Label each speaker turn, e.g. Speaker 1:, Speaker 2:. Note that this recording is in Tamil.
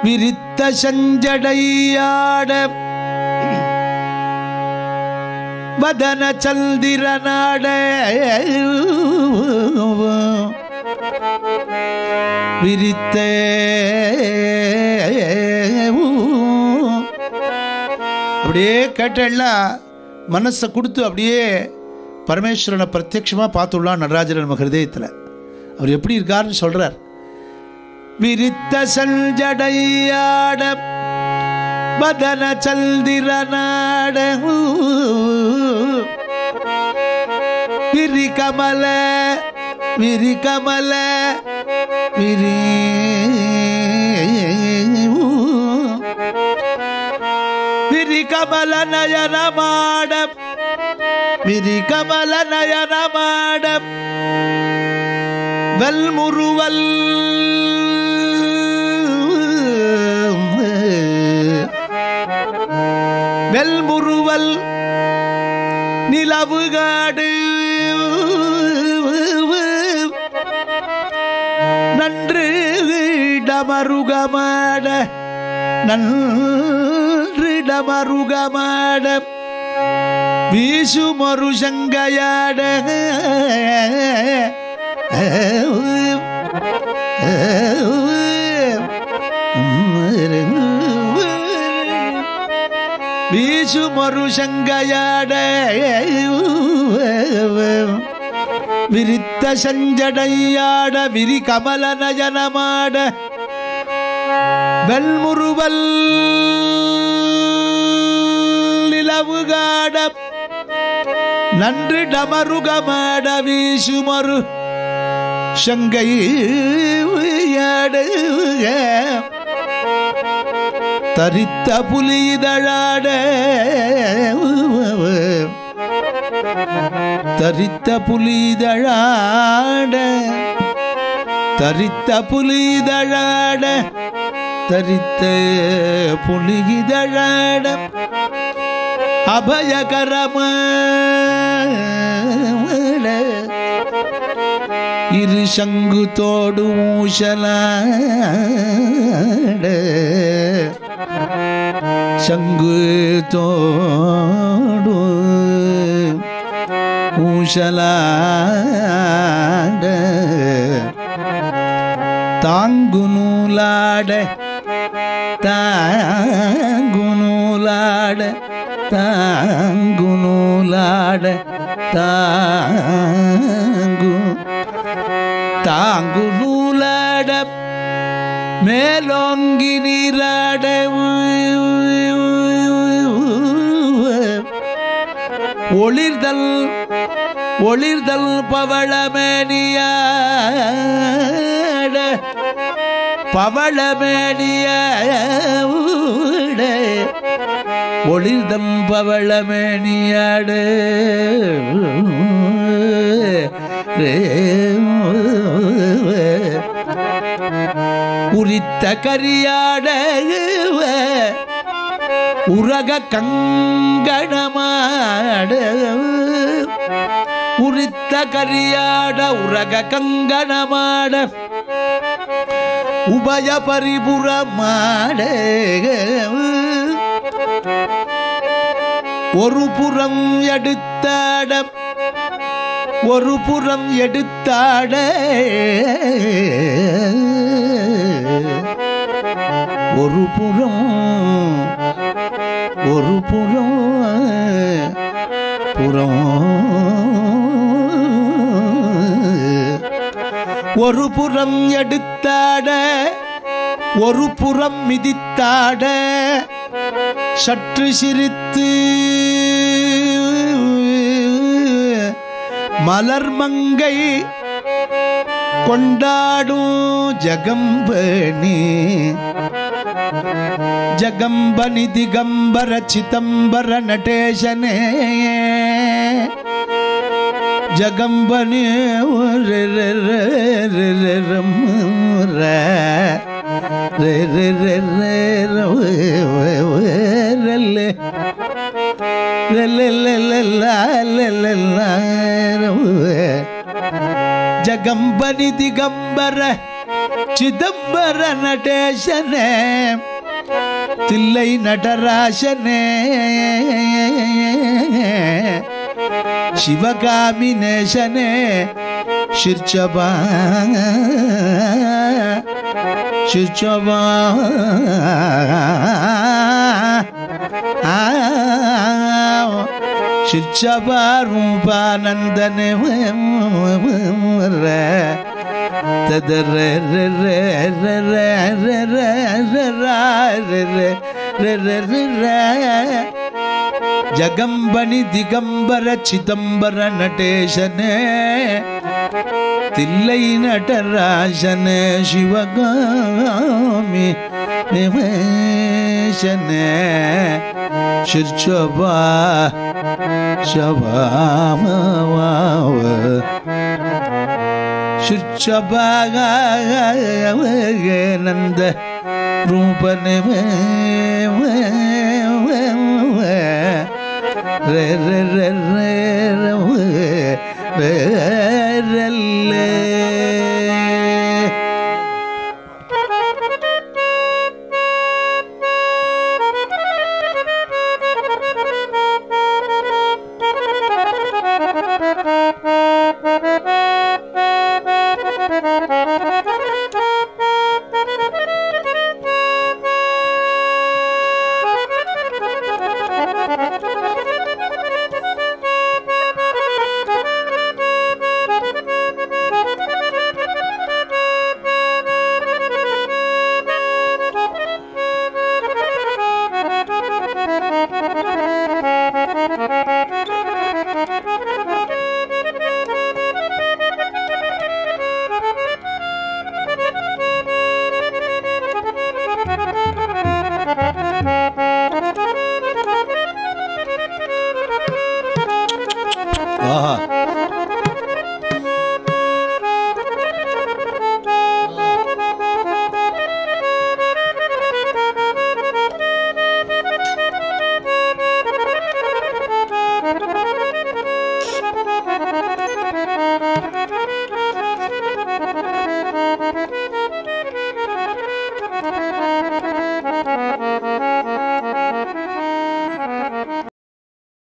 Speaker 1: விரித்த செஞ்சடையாட வதன சந்திரநாட விரித்த அப்படியே கேட்டெல்லாம் மனசை கொடுத்து அப்படியே பரமேஸ்வரனை பிரத்யட்சமாக பார்த்துடலாம் நடராஜன் நம்ம ஹிருதயத்தில் அவர் எப்படி இருக்காருன்னு சொல்றார் விரித்த சஞ்சடையாட வதன சந்திரநாட விரி கமல விரி கமல விரி விரி கமல நயன மாட விரி கமல நயன மாட வெல்முருவல் வெல்முருவல் நிலவுகாடு நன்று டமருகமாட நன்று டமருகமாட வீசுமொரு சங்கையாட வீசுமொரு சங்கையாட விரித்த செஞ்சடையாட விரி கமல நயனமாட வெல்முருவல் நிலவுகாட நன்று டமருகமாட வீசுமொரு சங்கை தரித்த புலிதழாட தரித்த புலிதழாட தரித்த புலிதழாட தரித்த புலிதழாட அபயகரமான இரு சங்கு தோடு ஊசலாட சங்கு தோடு ஊசலாட தாங்கு நூலாட தாங்கு நூலாட தாங்கு நூலாட தாங்கு தாங்கு நூலாட மேலோங்கி நீராட ஒளிர்தல் ஒளிர்தல் பவளமேனியாட பவளமேனியோட ஒளிர்தம் பவளமேனியாட உரித்த கரியாட உரக கங்கணமாட உரித்த கரியாட உரக கங்கணமாட உபய பரிபுறமாட ஒரு புறம் எடுத்தாட ஒரு புறம் எடுத்தாட ஒரு புறம் ஒரு புறம் புறம் ஒரு புறம் எடுத்தாட ஒரு புறம் மிதித்தாட சற்று சிரித்து மலர்மங்கை கொண்டாடும் ஜகம்பனி ஜகம்பனி திகம்பர சிதம்பர நடேசனே ஜகம்பனி ஒரு ர ர ர ர ரம் ர. ர ர ர ர ர வ வ வ ர ல. ல ல ல ல ல ல ல ல ர வ. ஜகம்பனி திகம்பர சிதம்பர நடேசனே தில்லை நடராசனே சிவகாமி நேசனே சிற்சபா சிற்சபா சிற்சபா ரூபானந்தனே ஜகம்பனி திகம்பர சிதம்பர நடேசனே தில்லை நடராசனே சிவகாமி நிமேசனே சிற்சபா சபாமாவ சுச்சபானந்த ரூபனே ரே ரே ரே ரே ரே